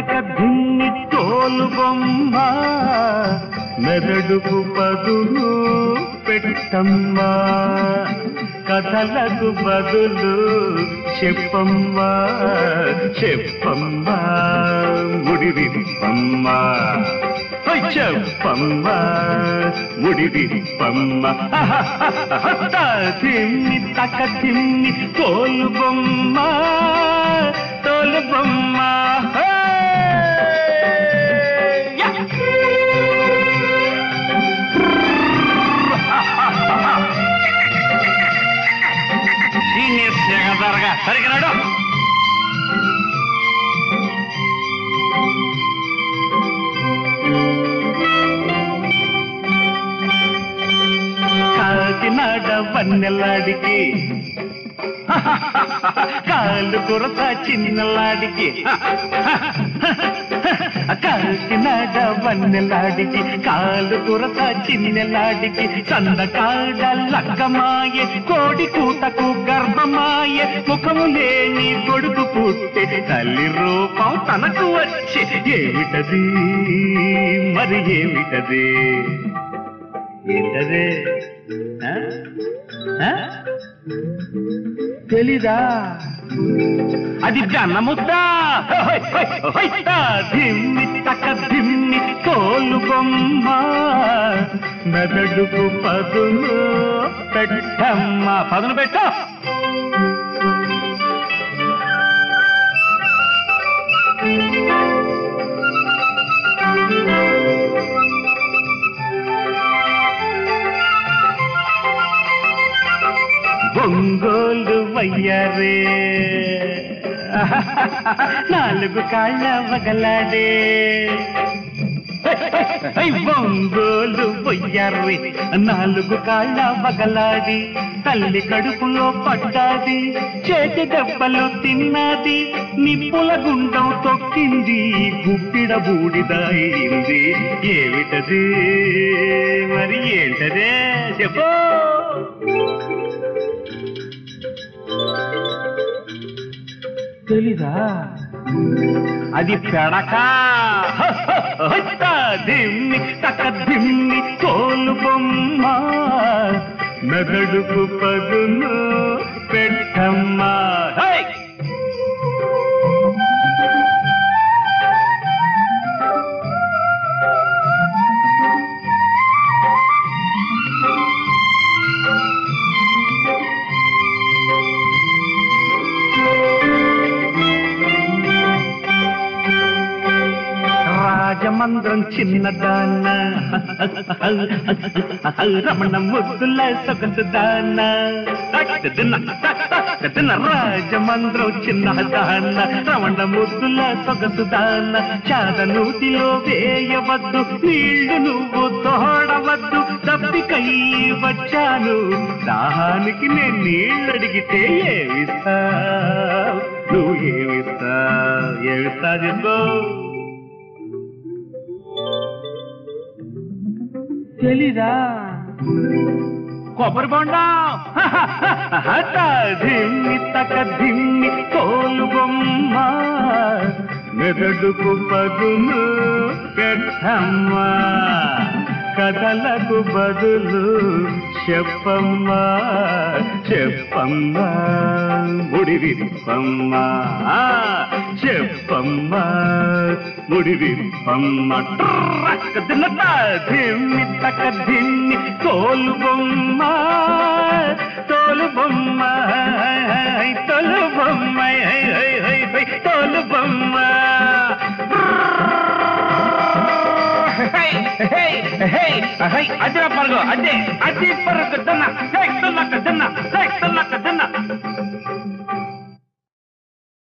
తక ధిమ్మి తోలు బొమ్మ మెదడుకు పదులు పెట్టమ్మా కథలకు బదులు చెప్పమ్మా చెప్పమ్మా ముడివిప్పమ్మా ఓయ్ చెప్పమ్మా ముడివిప్పమ్మా తిమ్మి తక తిమ్మి తోలు బొమ్మ తోలు బొమ్మ హే! యా! సీనియర్ సెక్రటరీగా సరిగ్గా కాకినాడ వన్నెలాడికి కాలు కొరత చిన్నలాడికి కాకినాడ వన్నెలాడికి కాలు కొరత చిన్నలాడికి చందకాడ లక్కమాయే కోడి కూతకు గర్భమాయే ముఖము లేని కొడుకు పుట్టే తల్లి రూపం తనకు వచ్చే ఏమిటది మరి ఏమిటది ఏంటదే ఆ? ఆ? తెలీదా అది జనముద్దా దిమ్మి తక దిమ్మి తోలు బొమ్మ మెదడుకు పదును పెట్టమ్మ పదును పెట్ట ఒంగోలు వయ్యారే నాలుగు కాళ్ళ వగలాడే ఒంగోలు వయ్యారే నాలుగు కాళ్ళ వగలాడి తల్లి కడుపులో పడ్డాది చేతి దెబ్బలు తిన్నది నిప్పుల గుండం తొక్కింది గుప్పిడ బూడిదయింది ఏమిటది మరి ఏంటదే చెప్పు తెలీదా అది పెడక దిమ్మి తక దిమ్మి తోలు బొమ్మ మెదడుకు పదును పెట్టమ్మా హై! రాజమంద్రం చిన్నదాన్న రమణ ముద్దుల సొగసుదాన్న తిన్న రాజమంద్రం చిన్నదాన్న రమణ ముద్దుల సొగసుదాన్న చాదనూతిలో వేయవద్దు నీళ్లు నువ్వు తోడవద్దు తప్పికై వచ్చాను దాహానికి నేను నీళ్ళు అడిగితే ఏమిస్తా నువ్వు ఏమిస్తా ఏమిస్తా చెప్పు తెలీదా కొబ్బరి బొండం దిమ్మి తక దిమ్మి తోలు బొమ్మ మెదడుకు పదులు పెట్టమ్మా కథలకు బదులు చెప్పమ్మా చెప్పమ్మా ముడి విప్పమ్మా చెప్పమ్మా ముడి విప్పమ్మ తిన్నట దిమ్మి తక దిమ్మి తోలు బొమ్మ తోలు బొమ్మ తోలు బొమ్మ హై, హై, హై, హై, తోలు బొమ్మ అదిరా పరుగు అదే అది పరుగు దన్న దన్న దన్న దన్న